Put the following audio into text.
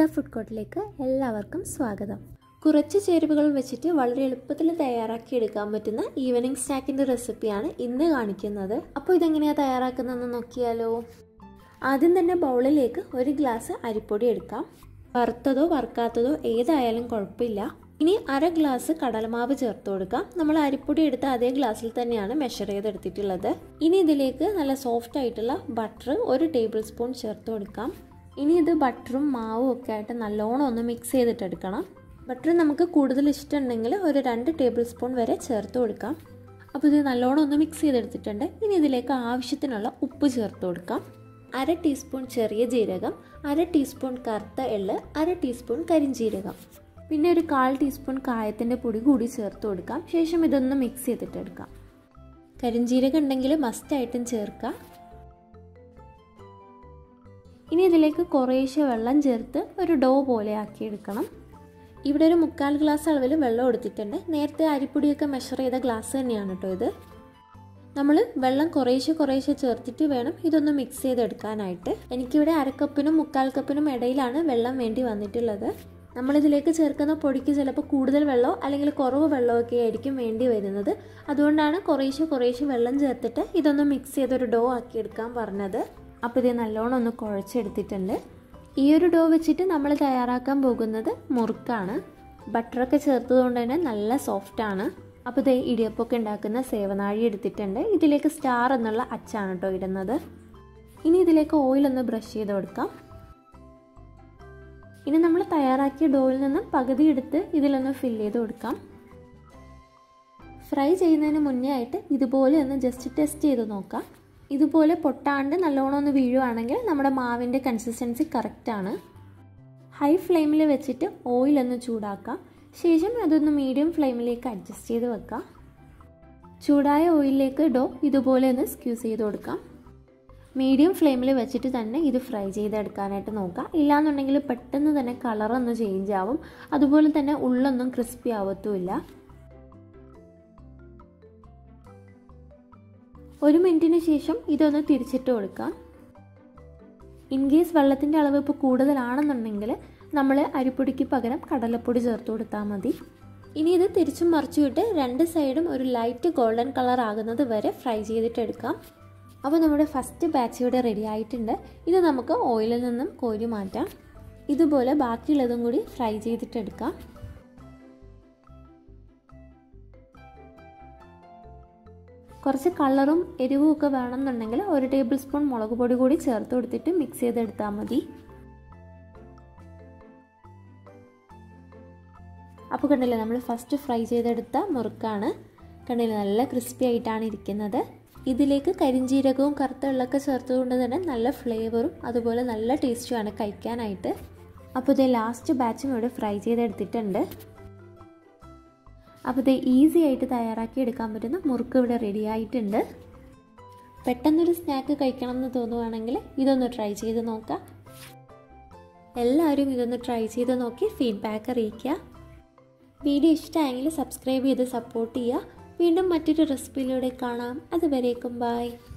food കോർട്ടിലേക്ക് എല്ലാവർക്കും സ്വാഗതം കുറച്ച് ചേരുവകൾ വെച്ചിട്ട് വളരെ എളുപ്പത്തിൽ തയ്യാറാക്കി എടുക്കാൻ പറ്റുന്ന ഈവനിങ് സ്നാക്കിൻ്റെ റെസിപ്പിയാണ് ഇന്ന് കാണിക്കുന്നത് അപ്പോൾ ഇതെങ്ങനെയാണ് തയ്യാറാക്കുന്നതെന്ന് നോക്കിയാലോ ആദ്യം തന്നെ ബൗളിലേക്ക് ഒരു ഗ്ലാസ് അരിപ്പൊടി എടുക്കാം വറുത്തതോ വറുക്കാത്തതോ ഏതായാലും കുഴപ്പമില്ല ഇനി അര ഗ്ലാസ് കടലമാവ് ചേർത്ത് കൊടുക്കാം നമ്മൾ അരിപ്പൊടി എടുത്ത അതേ ഗ്ലാസ്സിൽ തന്നെയാണ് മെഷർ ചെയ്തെടുത്തിട്ടുള്ളത് ഇനി ഇതിലേക്ക് നല്ല സോഫ്റ്റ് ആയിട്ടുള്ള ബട്ടർ ഒരു ടേബിൾ സ്പൂൺ ചേർത്ത് കൊടുക്കാം ഇനി ഇത് ബട്ടറും മാവും ഒക്കെ ആയിട്ട് നല്ലോണം ഒന്ന് മിക്സ് ചെയ്തിട്ടെടുക്കണം ബട്ടർ നമുക്ക് കൂടുതൽ ഇഷ്ടമുണ്ടെങ്കിൽ ഒരു രണ്ട് ടേബിൾ സ്പൂൺ വരെ ചേർത്ത് കൊടുക്കാം അപ്പോൾ ഇത് നല്ലോണം ഒന്ന് മിക്സ് ചെയ്തെടുത്തിട്ടുണ്ട് ഇനി ഇതിലേക്ക് ആവശ്യത്തിനുള്ള ഉപ്പ് ചേർത്ത് കൊടുക്കാം അര ടീസ്പൂൺ ചെറിയ ജീരകം അര ടീസ്പൂൺ കറുത്ത എള്ള് അര ടീസ്പൂൺ കരിഞ്ജീരകം പിന്നെ ഒരു കാൽ ടീസ്പൂൺ കായത്തിൻ്റെ പൊടി കൂടി ചേർത്ത് കൊടുക്കാം ശേഷം ഇതൊന്ന് മിക്സ് ചെയ്തിട്ടെടുക്കാം കരിഞ്ജീരകം ഉണ്ടെങ്കിൽ മസ്റ്റായിട്ടും ചേർക്കാം ഇനി ഇതിലേക്ക് കുറേശ്ശെ വെള്ളം ചേർത്ത് ഒരു ഡോ പോലെ ആക്കിയെടുക്കണം ഇവിടെ ഒരു മുക്കാൽ ഗ്ലാസ് അളവിൽ വെള്ളം എടുത്തിട്ടുണ്ട് നേരത്തെ അരിപ്പൊടിയൊക്കെ മെഷർ ചെയ്ത ഗ്ലാസ് തന്നെയാണ് കേട്ടോ ഇത് നമ്മൾ വെള്ളം കുറേശ്ശെ കുറേശ്ശെ ചേർത്തിട്ട് വേണം ഇതൊന്ന് മിക്സ് ചെയ്തെടുക്കാനായിട്ട് എനിക്കിവിടെ അരക്കപ്പിനും മുക്കാൽ കപ്പിനും ഇടയിലാണ് വെള്ളം വേണ്ടി വന്നിട്ടുള്ളത് നമ്മളിതിലേക്ക് ചേർക്കുന്ന പൊടിക്ക് ചിലപ്പോൾ കൂടുതൽ വെള്ളമോ അല്ലെങ്കിൽ കുറവ് വെള്ളമോ ഒക്കെ ആയിരിക്കും വേണ്ടി വരുന്നത് അതുകൊണ്ടാണ് കുറേശ്ശെ കുറേശ്ശെ വെള്ളം ചേർത്തിട്ട് ഇതൊന്ന് മിക്സ് ചെയ്തൊരു ഡോ ആക്കിയെടുക്കാൻ പറഞ്ഞത് അപ്പോൾ ഇത് നല്ലോണം ഒന്ന് കുഴച്ചെടുത്തിട്ടുണ്ട് ഈ ഒരു ഡോ വെച്ചിട്ട് നമ്മൾ തയ്യാറാക്കാൻ പോകുന്നത് മുറുക്കാണ് ബട്ടറൊക്കെ ചേർത്തതുകൊണ്ട് തന്നെ നല്ല സോഫ്റ്റാണ് അപ്പോൾ ഇത് ഇടിയപ്പമൊക്കെ ഉണ്ടാക്കുന്ന സേവനാഴി എടുത്തിട്ടുണ്ട് ഇതിലേക്ക് സ്റ്റാർ എന്നുള്ള അച്ചാണ് കേട്ടോ ഇടുന്നത് ഇനി ഇതിലേക്ക് ഓയിലൊന്ന് ബ്രഷ് ചെയ്ത് കൊടുക്കാം ഇനി നമ്മൾ തയ്യാറാക്കിയ ഡോയിൽ നിന്ന് പകുതി എടുത്ത് ഇതിലൊന്ന് ഫില്ല് ചെയ്ത് കൊടുക്കാം ഫ്രൈ ചെയ്യുന്നതിന് മുന്നേ ആയിട്ട് ഇതുപോലെ ഒന്ന് ജസ്റ്റ് ടെസ്റ്റ് ചെയ്ത് നോക്കാം ഇതുപോലെ പൊട്ടാണ്ട് നല്ലോണം ഒന്ന് വീഴുവാണെങ്കിൽ നമ്മുടെ മാവിൻ്റെ കൺസിസ്റ്റൻസി കറക്റ്റാണ് ഹൈ ഫ്ലെയിമിൽ വെച്ചിട്ട് ഓയിലൊന്ന് ചൂടാക്കാം ശേഷം അതൊന്ന് മീഡിയം ഫ്ലെയിമിലേക്ക് അഡ്ജസ്റ്റ് ചെയ്ത് വെക്കാം ചൂടായ ഓയിലിലേക്ക് ഡോ ഇതുപോലെ ഒന്ന് സ്ക്യൂസ് ചെയ്ത് കൊടുക്കാം മീഡിയം ഫ്ലെയിമിൽ വെച്ചിട്ട് തന്നെ ഇത് ഫ്രൈ ചെയ്തെടുക്കാനായിട്ട് നോക്കാം ഇല്ലാന്നുണ്ടെങ്കിൽ പെട്ടെന്ന് തന്നെ കളറൊന്ന് ചേഞ്ച് ആവും അതുപോലെ തന്നെ ഉള്ളൊന്നും ക്രിസ്പി ആവത്തുമില്ല ഒരു മിനിറ്റിന് ശേഷം ഇതൊന്ന് തിരിച്ചിട്ട് കൊടുക്കാം ഇൻ കേസ് വെള്ളത്തിൻ്റെ അളവ് ഇപ്പോൾ കൂടുതലാണെന്നുണ്ടെങ്കിൽ നമ്മൾ അരിപ്പൊടിക്ക് പകരം കടലപ്പൊടി ചേർത്ത് കൊടുത്താൽ മതി ഇനി ഇത് തിരിച്ചും മറിച്ചുവിട്ട് രണ്ട് സൈഡും ഒരു ലൈറ്റ് ഗോൾഡൻ കളർ ആകുന്നത് വരെ ഫ്രൈ ചെയ്തിട്ടെടുക്കാം അപ്പോൾ നമ്മുടെ ഫസ്റ്റ് ബാച്ച് ഇവിടെ റെഡി ആയിട്ടുണ്ട് ഇത് നമുക്ക് ഓയിലിൽ നിന്നും കോരി മാറ്റാം ഇതുപോലെ ബാക്കിയുള്ളതും കൂടി ഫ്രൈ ചെയ്തിട്ടെടുക്കാം കുറച്ച് കളറും എരിവും ഒക്കെ വേണമെന്നുണ്ടെങ്കിൽ ഒരു ടേബിൾ സ്പൂൺ മുളക് പൊടി കൂടി ചേർത്ത് കൊടുത്തിട്ട് മിക്സ് ചെയ്തെടുത്താൽ മതി അപ്പോൾ കണ്ടില്ലേ നമ്മൾ ഫസ്റ്റ് ഫ്രൈ ചെയ്തെടുത്ത മുറുക്കാണ് കണ്ടില്ലേ നല്ല ക്രിസ്പി ആയിട്ടാണ് ഇരിക്കുന്നത് ഇതിലേക്ക് കരിഞ്ചീരകവും കറുത്ത വെള്ളമൊക്കെ ചേർത്തുകൊണ്ട് തന്നെ നല്ല ഫ്ലേവറും അതുപോലെ നല്ല ടേസ്റ്റുമാണ് കഴിക്കാനായിട്ട് അപ്പോൾ ഇത് ലാസ്റ്റ് ബാച്ചും ഇവിടെ ഫ്രൈ ചെയ്തെടുത്തിട്ടുണ്ട് അപ്പോൾ ഇത് ഈസി ആയിട്ട് തയ്യാറാക്കി എടുക്കാൻ പറ്റുന്ന മുറുക്ക് ഇവിടെ റെഡി ആയിട്ടുണ്ട് പെട്ടെന്നൊരു സ്നാക്ക് കഴിക്കണം എന്ന് തോന്നുവാണെങ്കിൽ ഇതൊന്ന് ട്രൈ ചെയ്ത് നോക്കാം എല്ലാവരും ഇതൊന്ന് ട്രൈ ചെയ്ത് നോക്കി ഫീഡ്ബാക്ക് അറിയിക്കുക വീഡിയോ ഇഷ്ടമായെങ്കിൽ സബ്സ്ക്രൈബ് ചെയ്ത് സപ്പോർട്ട് ചെയ്യുക വീണ്ടും മറ്റൊരു റെസിപ്പിയിലൂടെ കാണാം അതുവരേക്കും ബായ്